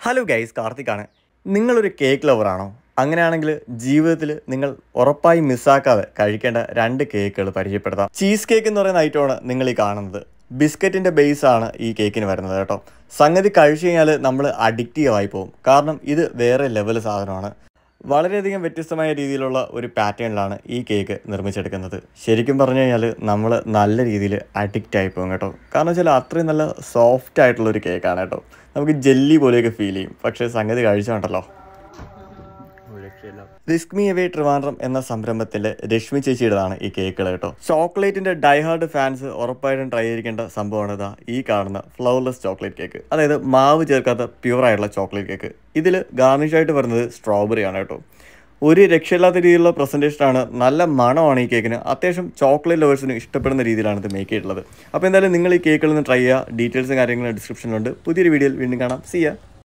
hello guys കാർത്തിക്കാണ് നിങ്ങളൊരു cake ലവറാണോ അങ്ങനെയാണെങ്കിൽ ജീവിതത്തിൽ നിങ്ങൾ ഉറപ്പായി മിസ്സാക്കാതെ കഴിക്കേണ്ട രണ്ട് കേക്കുകൾ പരിചയപ്പെടുത്താം ചീസ് കേക്ക് എന്ന് പറയുന്ന ഐറ്റമാണ് നിങ്ങൾ ഈ കാണുന്നത് ബിസ്ക്കറ്റിൻ്റെ ബേസ് ആണ് ഈ കേക്കിന് വരുന്നത് കേട്ടോ സംഗതി കഴിച്ചു കഴിഞ്ഞാൽ നമ്മൾ അഡിക്റ്റീവ് ആയി പോകും കാരണം ഇത് വേറെ ലെവൽ സാധനമാണ് വളരെയധികം വ്യത്യസ്തമായ രീതിയിലുള്ള ഒരു പാറ്റേണിലാണ് ഈ കേക്ക് നിർമ്മിച്ചെടുക്കുന്നത് ശരിക്കും പറഞ്ഞു കഴിഞ്ഞാൽ നമ്മൾ നല്ല രീതിയിൽ അഡിക്റ്റ് ആയി പോകും കേട്ടോ കാരണം വെച്ചാൽ അത്രയും നല്ല സോഫ്റ്റ് ആയിട്ടുള്ള ഒരു കേക്കാണ് കേട്ടോ നമുക്ക് ജെല്ലി പോലെയൊക്കെ ഫീൽ ചെയ്യും പക്ഷേ സംഗതി കഴിച്ചുണ്ടല്ലോ റിസ്ക് മീ അവേ ട്രിവാൻഡ്രം എന്ന സംരംഭത്തിലെ രശ്മി ചേച്ചിയുടേതാണ് ഈ കേക്കുകൾ കേട്ടോ ചോക്ലേറ്റിന്റെ ഡൈഹാർഡ് ഫാൻസ് ഉറപ്പായിട്ടും ട്രൈ ചെയ്തിരിക്കേണ്ട സംഭവമാണ് ഇതാ ഈ കാണുന്ന ഫ്ലവർലെസ് ചോക്ലേറ്റ് കേക്ക് അതായത് മാവ് ചേർക്കാത്ത പ്യൂർ ആയിട്ടുള്ള ചോക്ലേറ്റ് കേക്ക് ഇതിൽ ഗാർണിഷ് ആയിട്ട് വരുന്നത് സ്ട്രോബെറി ആണ് കേട്ടോ ഒരു രക്ഷയില്ലാത്ത രീതിയിലുള്ള പ്രസൻറ്റേഷനാണ് നല്ല മണമാണ് ഈ കേക്കിന് അത്യാവശ്യം ചോക്ലേറ്റ് ലവേഴ്സിന് ഇഷ്ടപ്പെടുന്ന രീതിയിലാണ് ഇത് മേക്ക് ചെയ്തിട്ടുള്ളത് അപ്പോൾ എന്തായാലും നിങ്ങൾ ഈ കേക്കുകൾ ഒന്ന് ട്രൈ ചെയ്യുക ഡീറ്റെയിൽസും കാര്യങ്ങളും ഡിസ്ക്രിപ്ഷനിലുണ്ട് പുതിയൊരു വീഡിയോയിൽ വീണ്ടും കാണാം സിയാ